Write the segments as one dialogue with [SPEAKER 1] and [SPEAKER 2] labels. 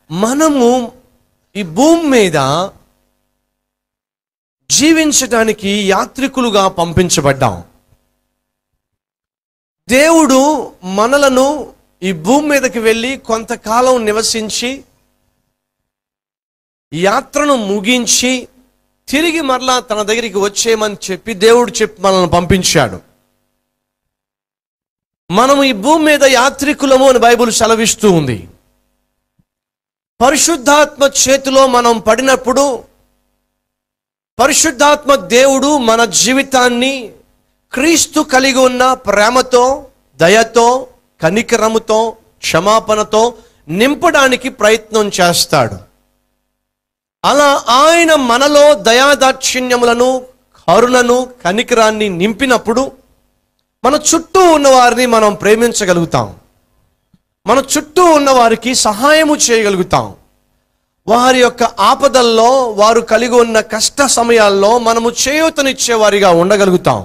[SPEAKER 1] మనము ఈ భూమి మీద జీవించడానికి యాత్రికులుగా పంపించబడ్డాం దేవుడు మనలను ఈ భూమి మీదకి వెళ్ళి కొంతకాలం నివసించి యాత్రను ముగించి తిరిగి మరలా తన దగ్గరికి వచ్చేయమని చెప్పి దేవుడు చెప్పి మనల్ని పంపించాడు మనము ఈ భూమి మీద యాత్రికులము అని బైబిల్ సెలవిస్తూ ఉంది పరిశుద్ధాత్మ చేతిలో మనం పడినప్పుడు పరిశుద్ధాత్మ దేవుడు మన జీవితాన్ని క్రీస్తు కలిగి ఉన్న ప్రేమతో దయతో కనికరముతో క్షమాపణతో నింపడానికి ప్రయత్నం చేస్తాడు అలా ఆయన మనలో దయాదాక్షిణ్యములను కరుణను కనికరాన్ని నింపినప్పుడు మన చుట్టూ ఉన్న వారిని మనం ప్రేమించగలుగుతాం మన చుట్టూ ఉన్న వారికి సహాయము చేయగలుగుతాం వారి యొక్క ఆపదల్లో వారు కలిగి ఉన్న కష్ట సమయాల్లో మనము చేయూతనిచ్చే వారిగా ఉండగలుగుతాం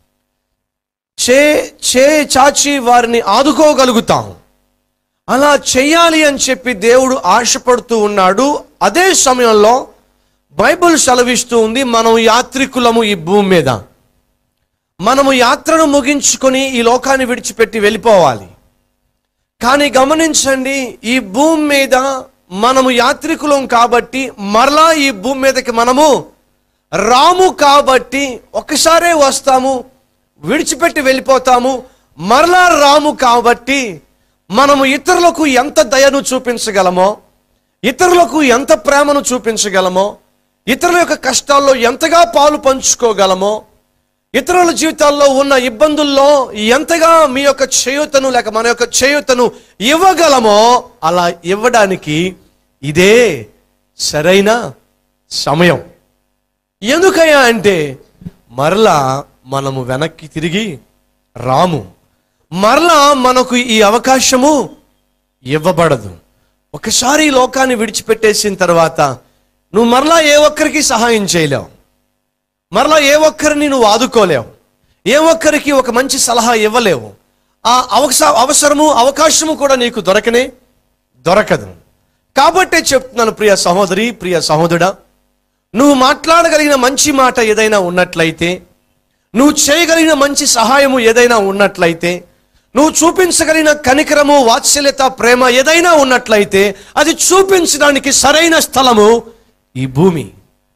[SPEAKER 1] చే చే చాచి వారిని ఆదుకోగలుగుతాం అలా చెయ్యాలి అని చెప్పి దేవుడు ఆశపడుతూ ఉన్నాడు అదే సమయంలో బైబిల్ సెలవిస్తూ ఉంది మనం యాత్రికులము ఈ భూమి మీద మనము యాత్రను ముగించుకొని ఈ లోకాన్ని విడిచిపెట్టి వెళ్ళిపోవాలి కానీ గమనించండి ఈ భూమి మీద మనము యాత్రికులం కాబట్టి మరలా ఈ భూమి మీదకి మనము రాము కాబట్టి ఒక్కసారే వస్తాము విడిచిపెట్టి వెళ్ళిపోతాము మరలా రాము కాబట్టి మనము ఇతరులకు ఎంత దయను చూపించగలమో ఇతరులకు ఎంత ప్రేమను చూపించగలమో ఇతరుల యొక్క కష్టాల్లో ఎంతగా పాలు పంచుకోగలమో ఇతరుల జీవితాల్లో ఉన్న ఇబ్బందుల్లో ఎంతగా మీ యొక్క చేయూతను లేక మన యొక్క చేయూతను ఇవ్వగలమో అలా ఇవ్వడానికి ఇదే సరైన సమయం ఎందుకయ్యా అంటే మరలా మనము వెనక్కి తిరిగి రాము మరలా మనకు ఈ అవకాశము ఇవ్వబడదు ఒకసారి ఈ లోకాన్ని విడిచిపెట్టేసిన తర్వాత నువ్వు మరలా ఏ ఒక్కరికి సహాయం చేయలేవు మరలా ఏ ఒక్కరిని నువ్వు ఆదుకోలేవు ఏ ఒక్కరికి ఒక మంచి సలహా ఇవ్వలేవు ఆ అవస అవసరము అవకాశము కూడా నీకు దొరకనే దొరకదు కాబట్టే చెప్తున్నాను ప్రియ సహోదరి ప్రియ సహోదరుడా నువ్వు మాట్లాడగలిగిన మంచి మాట ఏదైనా ఉన్నట్లయితే నువ్వు చేయగలిగిన మంచి సహాయము ఏదైనా ఉన్నట్లయితే నువ్వు చూపించగలిగిన కనికరము వాత్సల్యత ప్రేమ ఏదైనా ఉన్నట్లయితే అది చూపించడానికి సరైన స్థలము ఈ భూమి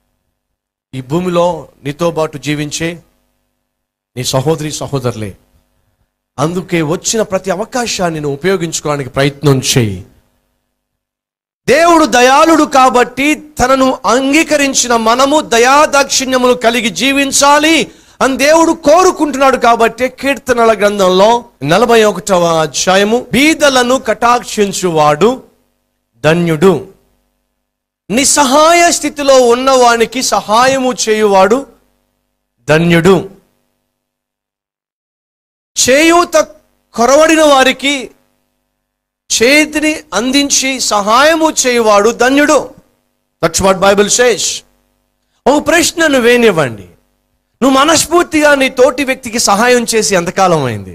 [SPEAKER 1] ఈ భూమిలో నీతో పాటు జీవించే నీ సహోదరి సహోదరులే అందుకే వచ్చిన ప్రతి అవకాశాన్ని నువ్వు ఉపయోగించుకోవడానికి ప్రయత్నం చేయి దేవుడు దయాళుడు కాబట్టి తనను అంగీకరించిన మనము దయాదాక్షిణ్యములు కలిగి జీవించాలి అని దేవుడు కోరుకుంటున్నాడు కాబట్టి కీర్తనల గ్రంథంలో నలభై ఒకటవ అధ్యాయము బీదలను కటాక్షించువాడు ధన్యుడు నిస్సహాయ స్థితిలో ఉన్నవానికి సహాయము చేయువాడు ధన్యుడు చేయూత కొరవడిన వారికి చేతిని అందించి సహాయము చేయువాడు ధన్యుడు దట్స్ వాట్ బైబిల్ సేస్ ఒక ప్రశ్నను వేనివ్వండి నువ్వు మనస్ఫూర్తిగా నీ తోటి వ్యక్తికి సహాయం చేసి ఎంతకాలం అయింది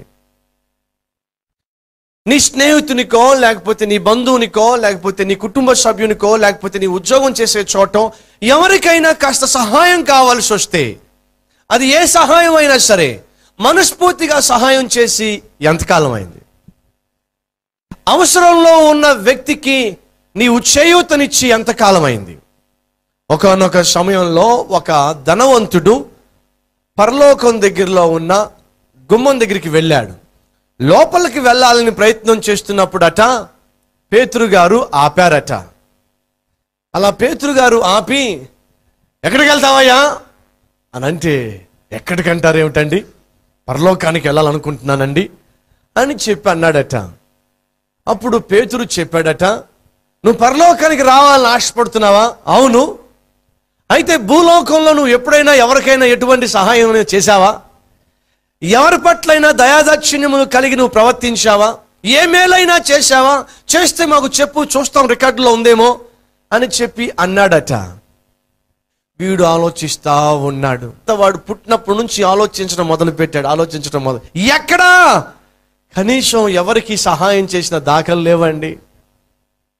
[SPEAKER 1] నీ స్నేహితునికో లేకపోతే నీ బంధువునికో లేకపోతే నీ కుటుంబ సభ్యునికో లేకపోతే నీ ఉద్యోగం చేసే చోట ఎవరికైనా కాస్త సహాయం కావాల్సి వస్తే అది ఏ సహాయం అయినా సరే మనస్ఫూర్తిగా సహాయం చేసి ఎంతకాలం అయింది అవసరంలో ఉన్న వ్యక్తికి నీవు చేయూతనిచ్చి ఎంతకాలం అయింది ఒకనొక సమయంలో ఒక ధనవంతుడు పరలోకం దగ్గరలో ఉన్న గుమ్మం దగ్గరికి వెళ్ళాడు లోపలికి వెళ్ళాలని ప్రయత్నం చేస్తున్నప్పుడట పేతురు గారు ఆపారట అలా పేతురు గారు ఆపి ఎక్కడికి వెళ్తావయ్యా అని అంటే ఎక్కడికంటారు ఏమిటండి పరలోకానికి వెళ్ళాలనుకుంటున్నానండి అని చెప్పి అన్నాడట అప్పుడు పేతురు చెప్పాడట నువ్వు పరలోకానికి రావాలని ఆశపడుతున్నావా అవును అయితే భూలోకంలో నువ్వు ఎప్పుడైనా ఎవరికైనా ఎటువంటి సహాయం అనేది చేశావా ఎవరి పట్లైనా దయాదాక్షిణ్యములు కలిగి నువ్వు ప్రవర్తించావా ఏ మేలైనా చేశావా చేస్తే మాకు చెప్పు చూస్తాం రికార్డులో ఉందేమో అని చెప్పి అన్నాడట వీడు ఆలోచిస్తా ఉన్నాడు వాడు పుట్టినప్పటి నుంచి ఆలోచించడం మొదలు పెట్టాడు ఆలోచించడం మొదలు ఎక్కడా కనీసం ఎవరికి సహాయం చేసిన దాఖలు లేవండి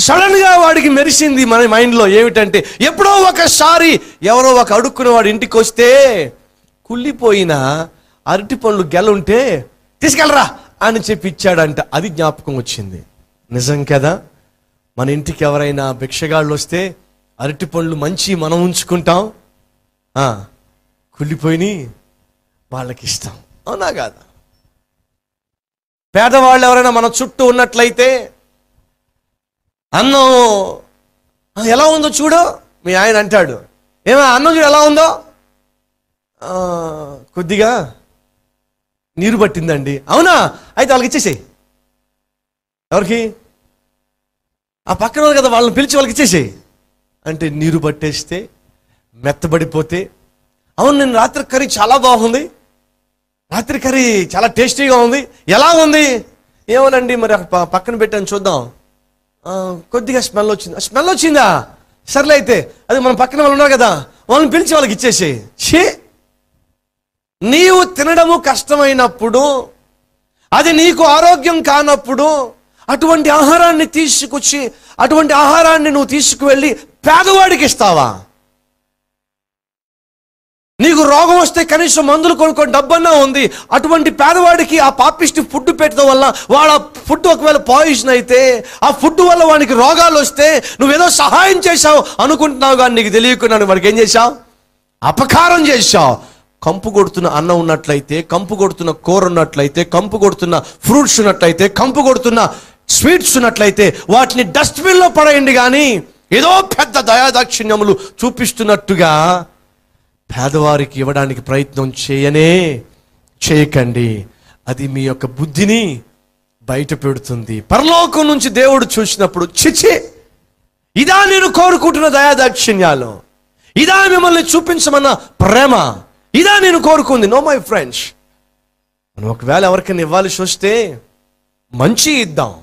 [SPEAKER 1] సడన్ గా వాడికి మెరిసింది మన మైండ్లో ఏమిటంటే ఎప్పుడో ఒకసారి ఎవరో ఒక అడుక్కున్న వాడి ఇంటికి వస్తే కుళ్ళిపోయిన అరటి పండ్లు గెలుంటే తీసుకెళ్ళరా అని చెప్పి ఇచ్చాడంట అది జ్ఞాపకం వచ్చింది నిజం కదా మన ఇంటికి ఎవరైనా భిక్షగాళ్ళు వస్తే అరటి పండ్లు మంచి మనం ఉంచుకుంటాం ఆ, కుళ్ళిపోయి వాళ్ళకి ఇష్టం అవునా కాదా పేదవాళ్ళు ఎవరైనా మన చుట్టూ ఉన్నట్లయితే అన్నం "ఆ, ఎలా ఉందో చూడు మీ ఆయన అంటాడు ఏమో అన్నం చూడు ఎలా ఉందో "ఆ, కొద్దిగా నీరు పట్టిందండి అవునా అయితే వాళ్ళకి ఇచ్చేసేయి ఎవరికి ఆ పక్కన వాళ్ళు కదా వాళ్ళని పిలిచి వాళ్ళకి ఇచ్చేసేయి అంటే నీరు పట్టేస్తే మెత్తబడిపోతే అవును నేను రాత్రి కర్రీ చాలా బాగుంది రాత్రి కర్రీ చాలా టేస్టీగా ఉంది ఎలా ఉంది ఏమోనండి మరి అక్కడ ప- పక్కన పెట్టాను చూద్దాం ఆ, కొద్దిగా స్మెల్ వచ్చింది స్మెల్ వచ్చిందా సర్లే అయితే అది మన పక్కన వాళ్ళు ఉన్నారు కదా వాళ్ళని పిలిచి వాళ్ళకి ఇచ్చేసి షే నీవు తినడము కష్టమైనప్పుడు అది నీకు ఆరోగ్యం కానప్పుడు అటువంటి ఆహారాన్ని తీసుకొచ్చి అటువంటి ఆహారాన్ని నువ్వు తీసుకువెళ్ళి పేదవాడికి ఇస్తావా నీకు రోగం వస్తే కనీసం మందులు కొనుక్కొని డబ్బన్నా ఉంది అటువంటి పేదవాడికి ఆ పాపిష్టి ఫుడ్ పెట్టడం వల్ల వాడు ఆ ఫుడ్ ఒకవేళ పాయిజన్ అయితే ఆ ఫుడ్ వల్ల వానికి రోగాలు వస్తే నువ్వేదో సహాయం చేశావు అనుకుంటున్నావు కానీ నీకు తెలియకుండా నువ్వు వాడికి ఏం చేశావు అపకారం చేశావు కంపు కొడుతున్న అన్నం ఉన్నట్లయితే కంపు కొడుతున్న కూర ఉన్నట్లయితే కంపు కొడుతున్న ఫ్రూట్స్ ఉన్నట్లయితే కంపు కొడుతున్న స్వీట్స్ ఉన్నట్లయితే వాటిని డస్ట్బిన్లో పడేయండి కానీ ఏదో పెద్ద దయాదాక్షిణ్యములు చూపిస్తున్నట్టుగా పేదవారికి ఇవ్వడానికి ప్రయత్నం చేయనే చేయకండి అది మీ యొక్క బుద్ధిని బయట పెడుతుంది పరలోకం నుంచి దేవుడు చూసినప్పుడు చిచి ఇదా నేను కోరుకుంటున్న దయాదాక్షిణ్యాలు ఇదా మిమ్మల్ని చూపించమన్న ప్రేమ ఇదా నేను కోరుకుంది నో మై ఫ్రెండ్స్ మనం ఒకవేళ ఎవరికైనా ఇవ్వాల్సి వస్తే మంచి ఇద్దాం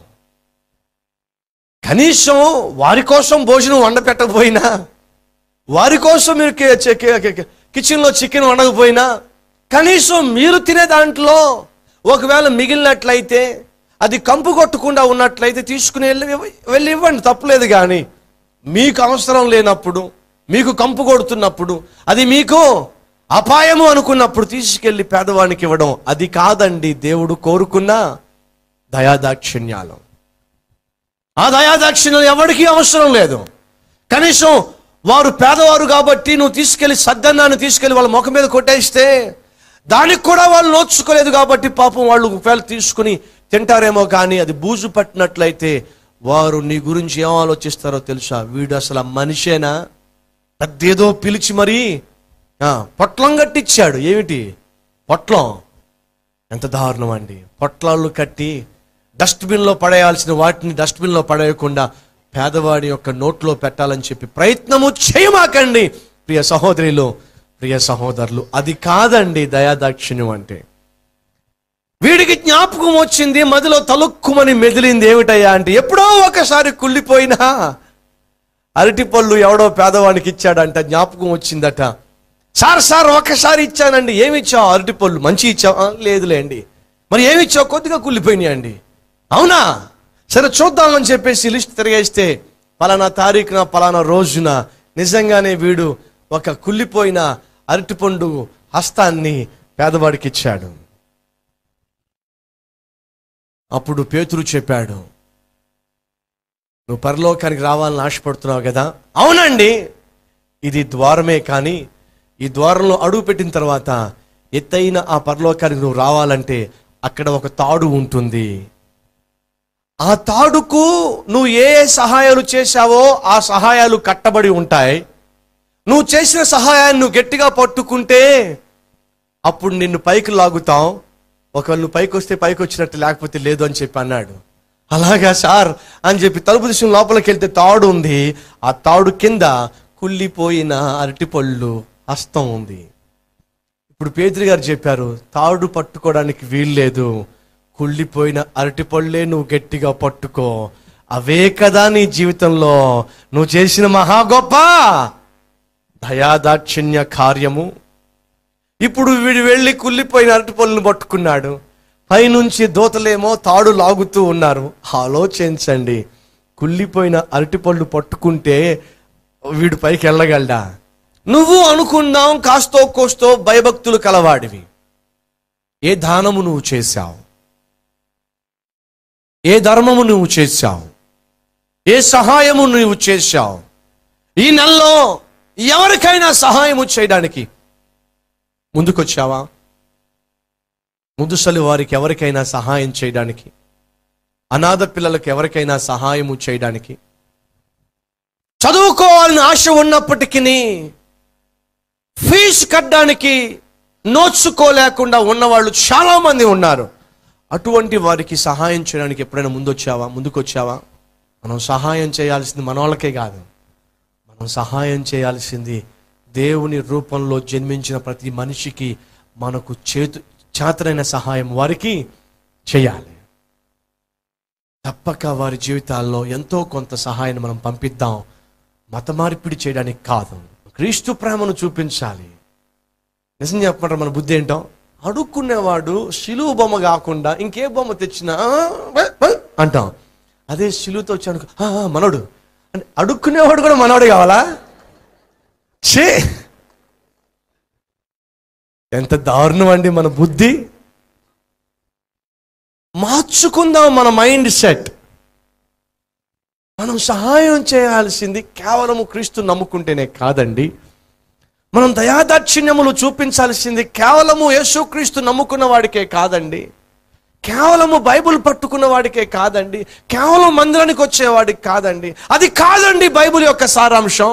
[SPEAKER 1] కనీసం వారి కోసం భోజనం వండ పెట్టకపోయినా వారి కోసం మీరు కి- చి- కి- కి- కిచెన్లో చికెన్ వండకపోయినా కనీసం మీరు తినే దాంట్లో ఒకవేళ మిగిలినట్లయితే అది కంపు కొట్టకుండా ఉన్నట్లయితే తీసుకుని వెళ్ళి ఇవ్వ- వెళ్ళి ఇవ్వండి తప్పులేదు కానీ మీకు అవసరం లేనప్పుడు మీకు కంపు కొడుతున్నప్పుడు అది మీకు అపాయము అనుకున్నప్పుడు తీసుకెళ్ళి పేదవానికి ఇవ్వడం అది కాదండి దేవుడు కోరుకున్న దయాదాక్షిణ్యాలు ఆ దయాదాక్షిణ్యం ఎవరికీ అవసరం లేదు కనీసం వారు పేదవారు కాబట్టి నువ్వు తీసుకెళ్లి సద్దన్నాన్ని తీసుకెళ్లి వాళ్ళ ముఖం మీద కొట్టేస్తే దానికి కూడా వాళ్ళు నోచుకోలేదు కాబట్టి పాపం వాళ్ళు ఒకవేళ తీసుకుని తింటారేమో కానీ అది బూజు పట్టినట్లయితే వారు నీ గురించి ఏం ఆలోచిస్తారో తెలుసా వీడు అసలు ఆ మనిషేనా పెద్దేదో పిలిచి మరి ఆ, పొట్లం కట్టించాడు ఏమిటి పొట్లం ఎంత దారుణం అండి పొట్లాళ్ళు కట్టి డస్ట్బిన్లో పడేయాల్సిన వాటిని డస్ట్బిన్లో పడేయకుండా పేదవాడి యొక్క నోట్లో పెట్టాలని చెప్పి ప్రయత్నము చేయమాకండి ప్రియ సహోదరులు ప్రియ సహోదరులు అది కాదండి దయాదాక్షిణ్యం అంటే వీడికి జ్ఞాపకం వచ్చింది మదిలో తలుక్కుమని మెదిలింది ఏమిటయ్యా అంటే ఎప్పుడో ఒకసారి కుళ్ళిపోయినా అరటిపళ్ళు ఎవడో పేదవానికి ఇచ్చాడంట జ్ఞాపకం వచ్చిందట సార్ సార్ ఒక్కసారి ఇచ్చానండి ఏమి ఇచ్చావు అరటిపళ్ళు మంచి ఇచ్చావు "ఆ, లేదులేండి మరి ఏమి ఇచ్చావు కొద్దిగా కుళ్ళిపోయినాయి అండి అవునా సరే చూద్దామని చెప్పేసి లిస్ట్ తిరిగేస్తే పలానా తారీఖున పలానా రోజున నిజంగానే వీడు ఒక కుళ్ళిపోయిన అరటిపండు హస్తాన్ని పేదవాడికి ఇచ్చాడు అప్పుడు పేతురు చెప్పాడు నువ్వు పరలోకానికి రావాలని ఆశపడుతున్నావు కదా అవునండి ఇది ద్వారమే కానీ ఈ ద్వారంలో అడుగు పెట్టిన తర్వాత ఎత్తైన ఆ పరలోకానికి నువ్వు రావాలంటే అక్కడ ఒక తాడు ఉంటుంది ఆ తాడుకు నువ్వు ఏ ఏ సహాయాలు చేశావో ఆ సహాయాలు కట్టబడి ఉంటాయి నువ్వు చేసిన సహాయాన్ని నువ్వు గట్టిగా పట్టుకుంటే అప్పుడు నిన్ను పైకి లాగుతాం ఒకవేళ నువ్వు పైకి వస్తే పైకి వచ్చినట్టు లేకపోతే లేదు అని చెప్పి అన్నాడు అలాగా సార్ అని చెప్పి తలుపు దిశ లోపలికి వెళ్తే తాడు ఉంది ఆ తాడు కింద కుళ్ళిపోయిన అరటిపళ్ళు హస్తం ఉంది ఇప్పుడు పేదరి గారు చెప్పారు తాడు పట్టుకోవడానికి వీల్లేదు కుళ్ళిపోయిన అరటిపళ్ళే నువ్వు గట్టిగా పట్టుకో అవే కదా నీ జీవితంలో నువ్వు చేసిన మహా గొప్ప దయాదాక్షిణ్య కార్యము ఇప్పుడు వీడు వెళ్ళి కుళ్ళిపోయిన అరటిపళ్ళను పట్టుకున్నాడు పైనుంచి దోతలేమో తాడు లాగుతూ ఉన్నారు ఆలోచించండి కుళ్ళిపోయిన అరటిపళ్ళు పట్టుకుంటే వీడు పైకి వెళ్ళగలడా నువ్వు అనుకుందాం కాస్తో కోస్తో భయభక్తులు కలవాడివి ఏ దానము నువ్వు చేశావు ఏ ధర్మము నువ్వు చేశావు ఏ సహాయము నువ్వు చేశావు ఈ నెలలో ఎవరికైనా సహాయము చేయడానికి ముందుకొచ్చావా ముదుసలి వారికి ఎవరికైనా సహాయం చేయడానికి అనాథ పిల్లలకు ఎవరికైనా సహాయము చేయడానికి చదువుకోవాలని ఆశ ఉన్నప్పటికీ ఫీజు కట్టడానికి నోచుకోలేకుండా ఉన్నవాళ్ళు చాలా మంది ఉన్నారు అటువంటి వారికి సహాయం చేయడానికి ఎప్పుడైనా ముందొచ్చావా ముందుకొచ్చావా మనం సహాయం చేయాల్సింది మన వాళ్ళకే కాదు మనం సహాయం చేయాల్సింది దేవుని రూపంలో జన్మించిన ప్రతి మనిషికి మనకు చేతు చేతనైన సహాయం వారికి చేయాలి తప్పక వారి జీవితాల్లో ఎంతో కొంత సహాయాన్ని మనం పంపిద్దాం మత మార్పిడి చేయడానికి కాదు క్రీస్తు ప్రేమను చూపించాలి నిజం చెప్పమంటారు మన బుద్ధి ఏంటో అడుక్కునేవాడు శిలువు బొమ్మ కాకుండా ఇంకే బొమ్మ తెచ్చినా "ఆ, బ, బ" అంటాం అదే శిలువుతో వచ్చాను "ఆ, ఆ, మనోడు అంటే అడుక్కునేవాడు కూడా మనోడు కావాలా ఛే ఎంత దారుణం అండి మన బుద్ధి మార్చుకుందాం మన మైండ్ సెట్ మనం సహాయం చేయాల్సింది కేవలము క్రీస్తు నమ్ముకుంటేనే కాదండి మనం దయాదాక్షిణ్యములు చూపించాల్సింది కేవలము యేసుక్రీస్తు నమ్ముకున్న వాడికే కాదండి కేవలము బైబిల్ పట్టుకున్న వాడికే కాదండి కేవలం మందిరానికి వచ్చేవాడికి కాదండి అది కాదండి బైబిల్ యొక్క సారాంశం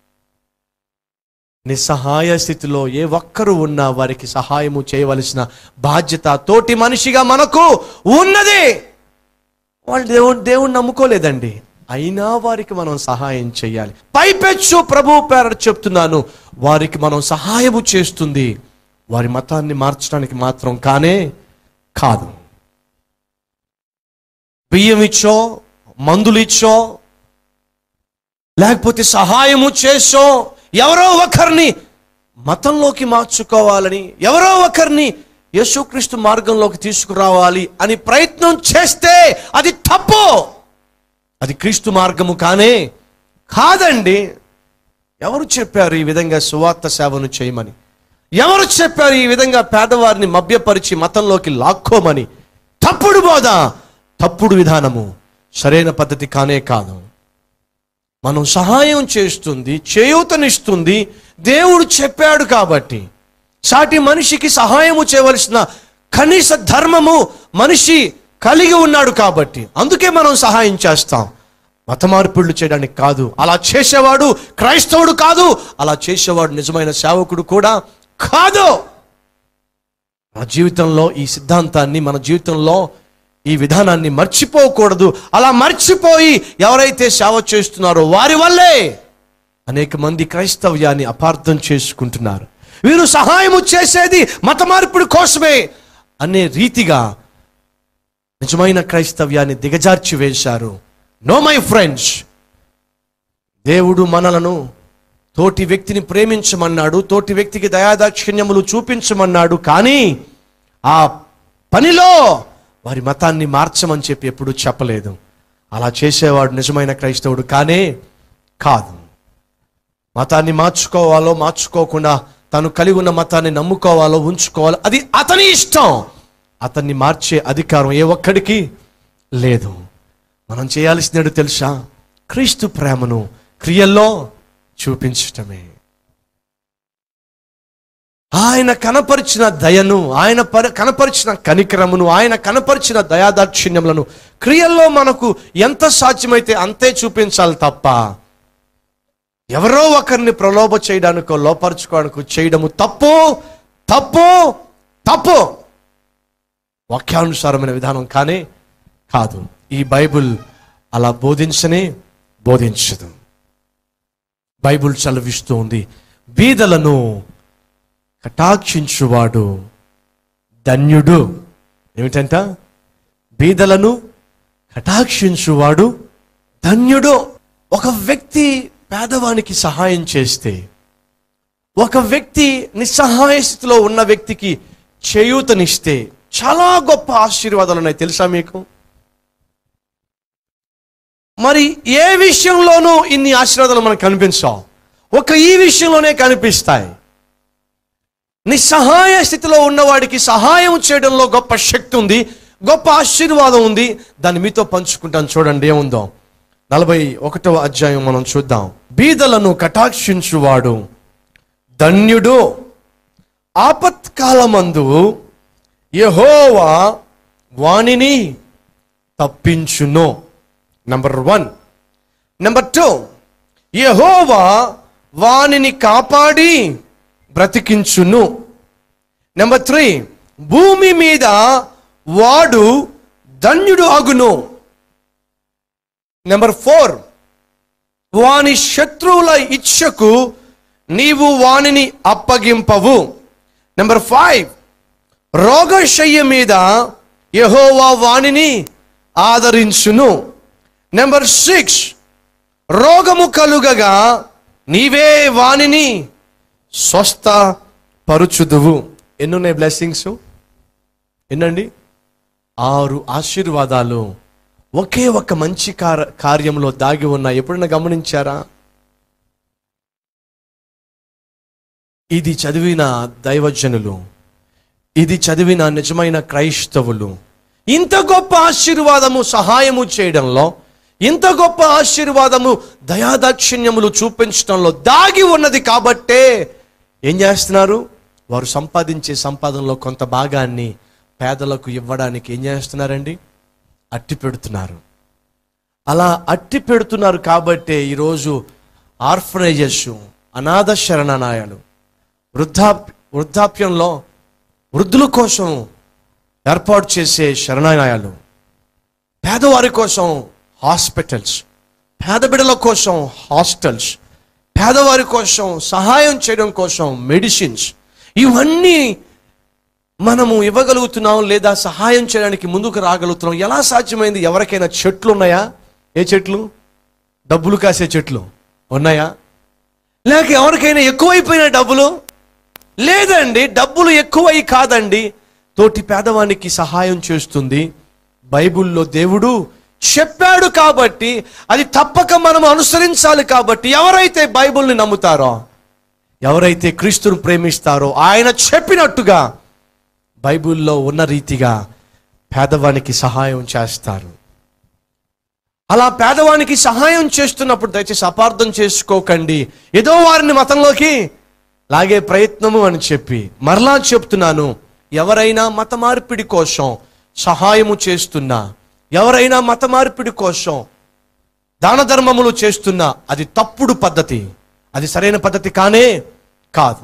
[SPEAKER 1] నిస్సహాయ స్థితిలో ఏ ఒక్కరు ఉన్నా వారికి సహాయము చేయవలసిన బాధ్యత తోటి మనిషిగా మనకు ఉన్నది వాళ్ళు దేవుడు దేవుడు నమ్ముకోలేదండి అయినా వారికి మనం సహాయం చేయాలి పైపెచ్చు ప్రభు పేర చెప్తున్నాను వారికి మనం సహాయము చేస్తుంది వారి మతాన్ని మార్చడానికి మాత్రం కానే కాదు బియ్యం ఇచ్చో మందులు ఇచ్చో లేకపోతే సహాయము చేసో ఎవరో ఒకరిని మతంలోకి మార్చుకోవాలని ఎవరో ఒకరిని యేసుక్రీస్తు మార్గంలోకి తీసుకురావాలి అని ప్రయత్నం చేస్తే అది తప్పు అది క్రీస్తు మార్గము కానే కాదండి ఎవరు చెప్పారు ఈ విధంగా సువార్త సేవను చేయమని ఎవరు చెప్పారు ఈ విధంగా పేదవారిని మభ్యపరిచి మతంలోకి లాక్కోమని తప్పుడు బోధ తప్పుడు విధానము సరైన పద్ధతి కానే కాదు మనం సహాయం చేస్తుంది చేయూతనిస్తుంది దేవుడు చెప్పాడు కాబట్టి సాటి మనిషికి సహాయము చేయవలసిన కనీస ధర్మము మనిషి కలిగి ఉన్నాడు కాబట్టి అందుకే మనం సహాయం చేస్తాం మత మార్పిళ్ళు చేయడానికి కాదు అలా చేసేవాడు క్రైస్తవుడు కాదు అలా చేసేవాడు నిజమైన సేవకుడు కూడా కాదు మన జీవితంలో ఈ సిద్ధాంతాన్ని మన జీవితంలో ఈ విధానాన్ని మర్చిపోకూడదు అలా మర్చిపోయి ఎవరైతే సేవ చేస్తున్నారో వారి వల్లే అనేక మంది క్రైస్తవ్యాన్ని అపార్థం చేసుకుంటున్నారు వీరు సహాయము చేసేది మత మార్పిడి కోసమే అనే రీతిగా నిజమైన క్రైస్తవ్యాన్ని దిగజార్చి వేశారు నో మై ఫ్రెండ్స్ దేవుడు మనలను తోటి వ్యక్తిని ప్రేమించమన్నాడు తోటి వ్యక్తికి దయాదాక్షిణ్యములు చూపించమన్నాడు కానీ ఆ పనిలో వారి మతాన్ని మార్చమని చెప్పి ఎప్పుడూ చెప్పలేదు అలా చేసేవాడు నిజమైన క్రైస్తవుడు కానే కాదు మతాన్ని మార్చుకోవాలో మార్చుకోకుండా తను కలిగి ఉన్న మతాన్ని నమ్ముకోవాలో ఉంచుకోవాలో అది అతని ఇష్టం అతన్ని మార్చే అధికారం ఏ ఒక్కడికి లేదు మనం చేయాల్సినది తెలుసా క్రీస్తు ప్రేమను క్రియల్లో చూపించటమే ఆయన కనపరిచిన దయను ఆయన పర కనపరిచిన కనికరమును ఆయన కనపరిచిన దయాదాక్షిణ్యములను క్రియల్లో మనకు ఎంత సాధ్యమైతే అంతే చూపించాలి తప్ప ఎవరో ఒకరిని ప్రలోభ చేయడానికో లోపరుచుకోవడానికో చేయడము తప్పు తప్పు తప్పు వాక్యానుసారమైన విధానం కానీ కాదు ఈ బైబిల్ అలా బోధించనే బోధించదు బైబిల్ చలవిస్తూ ఉంది బీదలను కటాక్షించువాడు ధన్యుడు ఏమిటంట బీదలను కటాక్షించువాడు ధన్యుడు ఒక వ్యక్తి పేదవానికి సహాయం చేస్తే ఒక వ్యక్తి నిస్సహాయ స్థితిలో ఉన్న వ్యక్తికి చేయూతనిస్తే చాలా గొప్ప ఆశీర్వాదాలు ఉన్నాయి తెలుసా మీకు మరి ఏ విషయంలోనూ ఇన్ని ఆశీర్వాదాలు మనకు కనిపించవు ఒక ఈ విషయంలోనే కనిపిస్తాయి నిస్సహాయ స్థితిలో ఉన్నవాడికి సహాయం చేయడంలో గొప్ప శక్తి ఉంది గొప్ప ఆశీర్వాదం ఉంది దాన్ని మీతో పంచుకుంటాను చూడండి ఏముందో నలభై ఒకటవ అధ్యాయం మనం చూద్దాం బీదలను కటాక్షించువాడు ధన్యుడు ఆపత్కాలమందు యెహోవా వాణిని తప్పించును number one number two Jehovah వానిని కాపాడి బ్రతికించును నెంబర్ త్రీ భూమి మీద వాడు ధన్యుడు అగును నెంబర్ ఫోర్ వాని శత్రువుల ఇచ్చకు నీవు వానిని అప్పగింపవు నెంబర్ ఫైవ్ రోగశయ్య మీద యెహోవా వాణిని ఆదరించును నెంబర్ సిక్స్ రోగము కలుగగా నీవే వాణిని స్వస్థ పరుచుదువు ఎన్నున్నాయి బ్లెస్సింగ్స్ ఎన్నండి ఆరు ఆశీర్వాదాలు ఒకే ఒక మంచి కార కార్యంలో దాగి ఉన్నాయి ఎప్పుడైనా గమనించారా ఇది చదివిన దైవజనులు ఇది చదివిన నిజమైన క్రైస్తవులు ఇంత గొప్ప ఆశీర్వాదము సహాయము చేయడంలో ఇంత గొప్ప ఆశీర్వాదము దయాదాక్షిణ్యములు చూపించడంలో దాగి ఉన్నది కాబట్టే ఏం చేస్తున్నారు వారు సంపాదించే సంపాదనలో కొంత భాగాన్ని పేదలకు ఇవ్వడానికి ఏం చేస్తున్నారండి అట్టి పెడుతున్నారు అలా అట్టి పెడుతున్నారు కాబట్టే ఈరోజు ఆర్ఫనైజెస్ అనాథ శరణాలయాలు వృద్ధాప్ వృద్ధాప్యంలో వృద్ధుల కోసం ఏర్పాటు చేసే శరణాలయాలు పేదవారి కోసం హాస్పిటల్స్ పేద బిడ్డల కోసం హాస్టల్స్ పేదవారి కోసం సహాయం చేయడం కోసం మెడిసిన్స్ ఇవన్నీ మనము ఇవ్వగలుగుతున్నాం లేదా సహాయం చేయడానికి ముందుకు రాగలుగుతున్నాం ఎలా సాధ్యమైంది ఎవరికైనా చెట్లు ఉన్నాయా ఏ చెట్లు డబ్బులు కాసే చెట్లు ఉన్నాయా లేక ఎవరికైనా ఎక్కువైపోయిన డబ్బులు లేదండి డబ్బులు ఎక్కువై కాదండి తోటి పేదవానికి సహాయం చేస్తుంది బైబిల్లో దేవుడు చెప్పాడు కాబట్టి అది తప్పక మనం అనుసరించాలి కాబట్టి ఎవరైతే బైబిల్ని నమ్ముతారో ఎవరైతే క్రీస్తును ప్రేమిస్తారో ఆయన చెప్పినట్టుగా బైబిల్లో ఉన్న రీతిగా పేదవానికి సహాయం చేస్తారు అలా పేదవానికి సహాయం చేస్తున్నప్పుడు దయచేసి అపార్థం చేసుకోకండి ఏదో వారిని మతంలోకి లాగే ప్రయత్నము అని చెప్పి మరలా చెప్తున్నాను ఎవరైనా మత మార్పిడి కోసం సహాయము చేస్తున్నా ఎవరైనా మత మార్పిడి కోసం దాన ధర్మములు చేస్తున్నా అది తప్పుడు పద్ధతి అది సరైన పద్ధతి కానే కాదు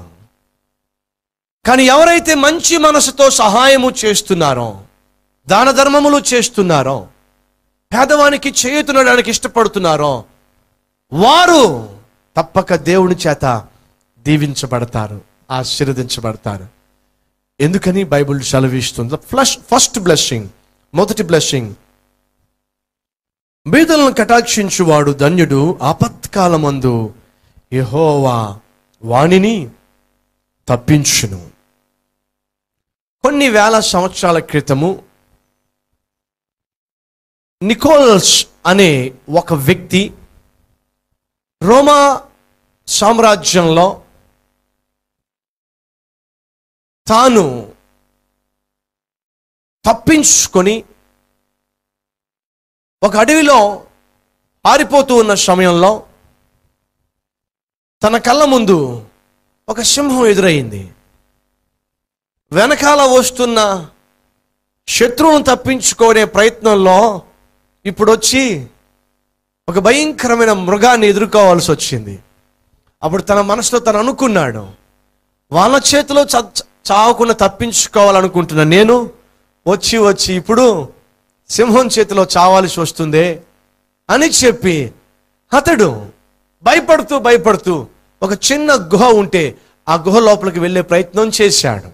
[SPEAKER 1] కానీ ఎవరైతే మంచి మనసుతో సహాయము చేస్తున్నారో దాన ధర్మములు చేస్తున్నారో పేదవానికి చేయుతునడానికి ఇష్టపడుతున్నారో వారు తప్పక దేవుని చేత దీవించబడతారు ఆశీర్వదించబడతారు ఎందుకని బైబిల్ సెలవిస్తుంది ఫ్లష్ ఫస్ట్ బ్లెస్సింగ్ మొదటి బ్లెస్సింగ్ బీదలను కటాక్షించువాడు ధన్యుడు ఆపత్కాలమందు యెహోవా వాణిని తప్పించును కొన్ని వేల సంవత్సరాల క్రితము నికోల్స్ అనే ఒక వ్యక్తి రోమా సామ్రాజ్యంలో తాను తప్పించుకొని ఒక అడవిలో పారిపోతూ ఉన్న సమయంలో తన కళ్ళ ముందు ఒక సింహం ఎదురయింది వెనకాల వస్తున్న శత్రువును తప్పించుకునే ప్రయత్నంలో ఇప్పుడు వచ్చి ఒక భయంకరమైన మృగాన్ని ఎదుర్కోవాల్సి వచ్చింది అప్పుడు తన మనసులో తను అనుకున్నాడు వాళ్ళ చేతిలో చ- చ- చావకుండా తప్పించుకోవాలనుకుంటున్నా నేను వచ్చి వచ్చి ఇప్పుడు సింహం చేతిలో చావాల్సి వస్తుందే అని చెప్పి అతడు భయపడుతూ భయపడుతూ ఒక చిన్న గుహ ఉంటే ఆ గుహ లోపలికి వెళ్ళే ప్రయత్నం చేశాడు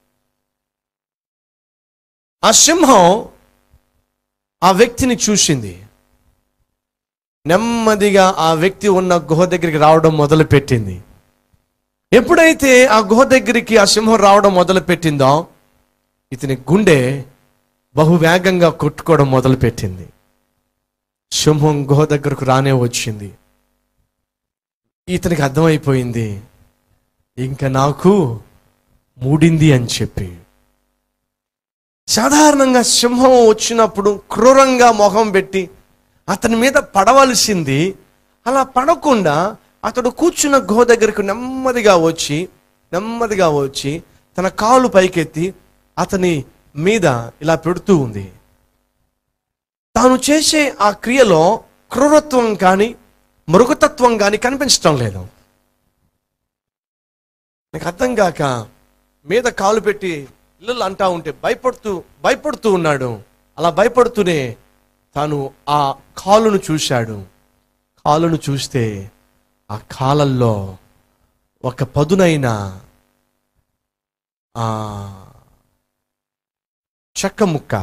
[SPEAKER 1] ఆ సింహం ఆ వ్యక్తిని చూసింది నెమ్మదిగా ఆ వ్యక్తి ఉన్న గుహ దగ్గరికి రావడం మొదలుపెట్టింది ఎప్పుడైతే ఆ గుహ దగ్గరికి ఆ సింహం రావడం మొదలుపెట్టిందో ఇతని గుండె బహువేగంగా కొట్టుకోవడం మొదలుపెట్టింది సింహం గుహ దగ్గరకు రానే వచ్చింది ఇతనికి అర్థమైపోయింది ఇంకా నాకు మూడింది అని చెప్పి సాధారణంగా సింహం వచ్చినప్పుడు క్రూరంగా మొహం పెట్టి అతని మీద పడవలసింది అలా పడకుండా అతడు కూర్చున్న గుహ దగ్గరకు నెమ్మదిగా వచ్చి నెమ్మదిగా వచ్చి తన కాలు పైకెత్తి అతని మీద ఇలా పెడుతూ ఉంది తాను చేసే ఆ క్రియలో క్రూరత్వం కానీ మృగతత్వం కానీ కనిపించటం లేదు నాకు అర్థం కాక మీద కాలు పెట్టి ఇల్లు అంటా ఉంటే భయపడుతూ భయపడుతూ ఉన్నాడు అలా భయపడుతూనే తాను ఆ కాలును చూశాడు కాలును చూస్తే ఆ కాలల్లో ఒక పదునైన ఆ చెక్క ముక్క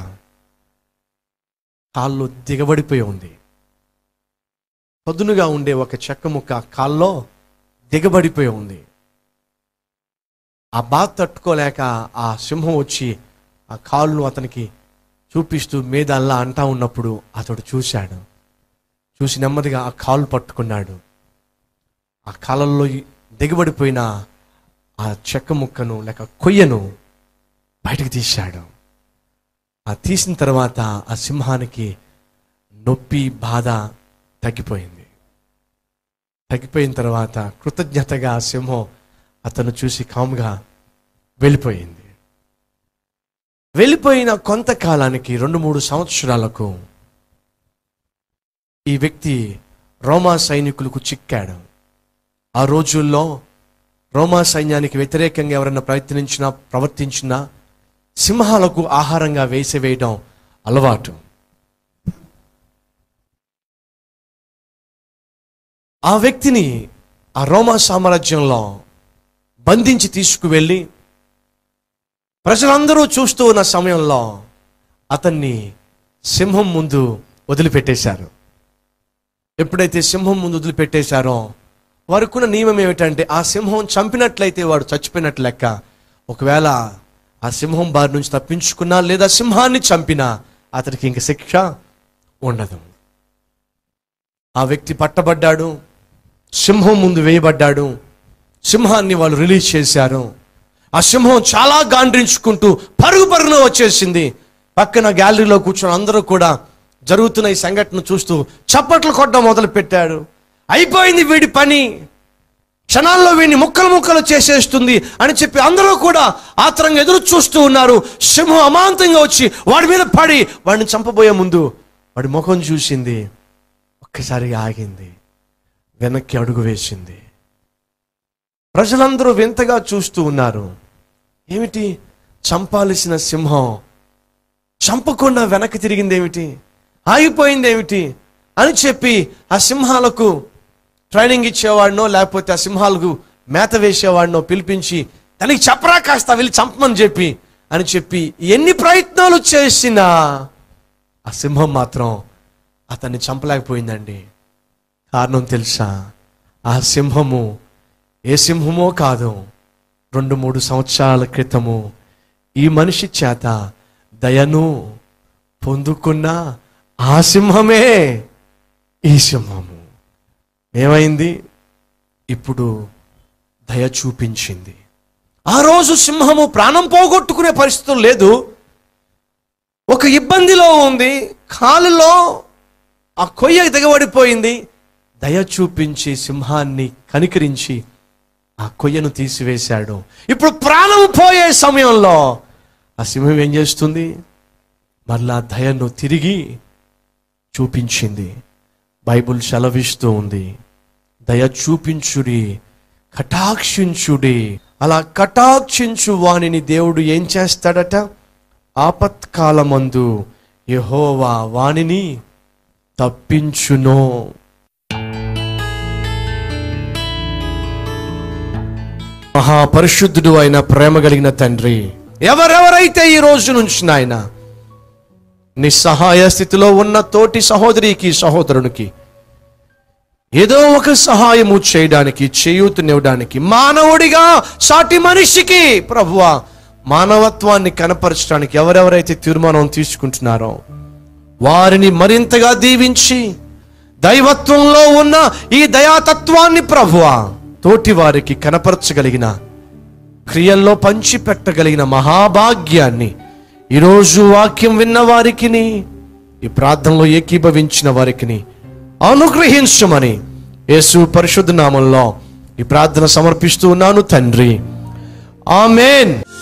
[SPEAKER 1] కాల్లో దిగబడిపోయి ఉంది పదునుగా ఉండే ఒక చెక్క ముక్క కాల్లో దిగబడిపోయి ఉంది ఆ బాధ తట్టుకోలేక ఆ సింహం వచ్చి ఆ కాలును అతనికి చూపిస్తూ మీద అల్లా అంటా ఉన్నప్పుడు అతడు చూశాడు చూసి నెమ్మదిగా ఆ కాలు పట్టుకున్నాడు ఆ కాలంలో దిగబడిపోయిన ఆ చెక్క ముక్కను లేక కొయ్యను బయటకు తీశాడు ఆ తీసిన తర్వాత ఆ సింహానికి నొప్పి బాధ తగ్గిపోయింది తగ్గిపోయిన తర్వాత కృతజ్ఞతగా ఆ సింహం అతను చూసి కాముగా వెళ్ళిపోయింది వెళ్ళిపోయిన కొంతకాలానికి రెండు మూడు సంవత్సరాలకు ఈ వ్యక్తి రోమా సైనికులకు చిక్కాడు ఆ రోజుల్లో రోమా సైన్యానికి వ్యతిరేకంగా ఎవరైనా ప్రయత్నించినా ప్రవర్తించినా సింహాలకు ఆహారంగా వేసివేయడం అలవాటు ఆ వ్యక్తిని ఆ రోమా సామ్రాజ్యంలో బంధించి తీసుకువెళ్ళి ప్రజలందరూ చూస్తూ ఉన్న సమయంలో అతన్ని సింహం ముందు వదిలిపెట్టేశారు ఎప్పుడైతే సింహం ముందు వదిలిపెట్టేశారో వారికున్న నియమం ఏమిటంటే ఆ సింహం చంపినట్లయితే వాడు చచ్చిపోయినట్లు లెక్క ఒకవేళ ఆ సింహం బారి నుంచి తప్పించుకున్నా లేదా సింహాన్ని చంపినా అతనికి ఇంక శిక్ష ఉండదు ఆ వ్యక్తి పట్టబడ్డాడు సింహం ముందు వేయబడ్డాడు సింహాన్ని వాళ్ళు రిలీజ్ చేశారు ఆ సింహం చాలా గాండ్రించుకుంటూ పరుగు పరుగున వచ్చేసింది పక్కన గ్యాలరీలో కూర్చొని అందరూ కూడా జరుగుతున్న ఈ సంఘటన చూస్తూ చప్పట్లు కొట్టడం మొదలు పెట్టాడు అయిపోయింది వీడి పని క్షణాల్లో వీడిని ముక్కలు ముక్కలు చేసేస్తుంది అని చెప్పి అందరూ కూడా ఆత్రంగా ఎదురు చూస్తూ ఉన్నారు సింహం అమాంతంగా వచ్చి వాడి మీద పడి వాడిని చంపబోయే ముందు వాడి ముఖం చూసింది ఒక్కసారిగా ఆగింది వెనక్కి అడుగు వేసింది ప్రజలందరూ వింతగా చూస్తూ ఉన్నారు ఏమిటి చంపాల్సిన సింహం చంపకుండా వెనక్కి తిరిగింది ఏమిటి ఆగిపోయింది ఏమిటి అని చెప్పి ఆ సింహాలకు ట్రైనింగ్ ఇచ్చేవాడినో లేకపోతే ఆ సింహాలకు మేత వేసేవాడినో పిలిపించి దానికి చెప్పరా కాస్త వెళ్ళి చంపమని చెప్పి అని చెప్పి ఎన్ని ప్రయత్నాలు చేసినా ఆ సింహం మాత్రం అతన్ని చంపలేకపోయిందండి కారణం తెలుసా ఆ సింహము ఏ సింహమో కాదు రెండు మూడు సంవత్సరాల క్రితము ఈ మనిషి చేత దయను పొందుకున్న ఆ సింహమే ఈ సింహము ఏమైంది ఇప్పుడు దయ చూపించింది ఆ రోజు సింహము ప్రాణం పోగొట్టుకునే పరిస్థితులు లేదు ఒక ఇబ్బందిలో ఉంది కాలులో ఆ కొయ్య దిగబడిపోయింది దయ చూపించి సింహాన్ని కనికరించి ఆ కొయ్యను తీసివేశాడు ఇప్పుడు ప్రాణం పోయే సమయంలో ఆ సింహం ఏం చేస్తుంది మరలా దయను తిరిగి చూపించింది బైబుల్ సెలవిస్తూ ఉంది దయ చూపించుడి కటాక్షించుడి అలా కటాక్షించు వానిని దేవుడు ఏం చేస్తాడట ఆపత్కాలమందు యెహోవా వానిని తప్పించును మహాపరిశుద్ధుడు అయిన ప్రేమ కలిగిన తండ్రి ఎవరెవరైతే ఈ రోజు నుంచి నాయన నిస్సహాయ స్థితిలో ఉన్న తోటి సహోదరికి సహోదరునికి ఏదో ఒక సహాయము చేయడానికి చేయూతనివ్వడానికి మానవుడిగా సాటి మనిషికి ప్రభువ మానవత్వాన్ని కనపరచడానికి ఎవరెవరైతే తీర్మానం తీసుకుంటున్నారో వారిని మరింతగా దీవించి దైవత్వంలో ఉన్న ఈ దయాతత్వాన్ని ప్రభువా తోటి వారికి కనపరచగలిగిన క్రియల్లో పంచిపెట్టగలిగిన మహాభాగ్యాన్ని ఈరోజు వాక్యం విన్న వారికిని ఈ ప్రార్థనలో ఏకీభవించిన వారికిని అనుగ్రహించమని యేసు పరిశుద్ధ నామంలో ఈ ప్రార్థన సమర్పిస్తూ ఉన్నాను తండ్రి ఆమెన్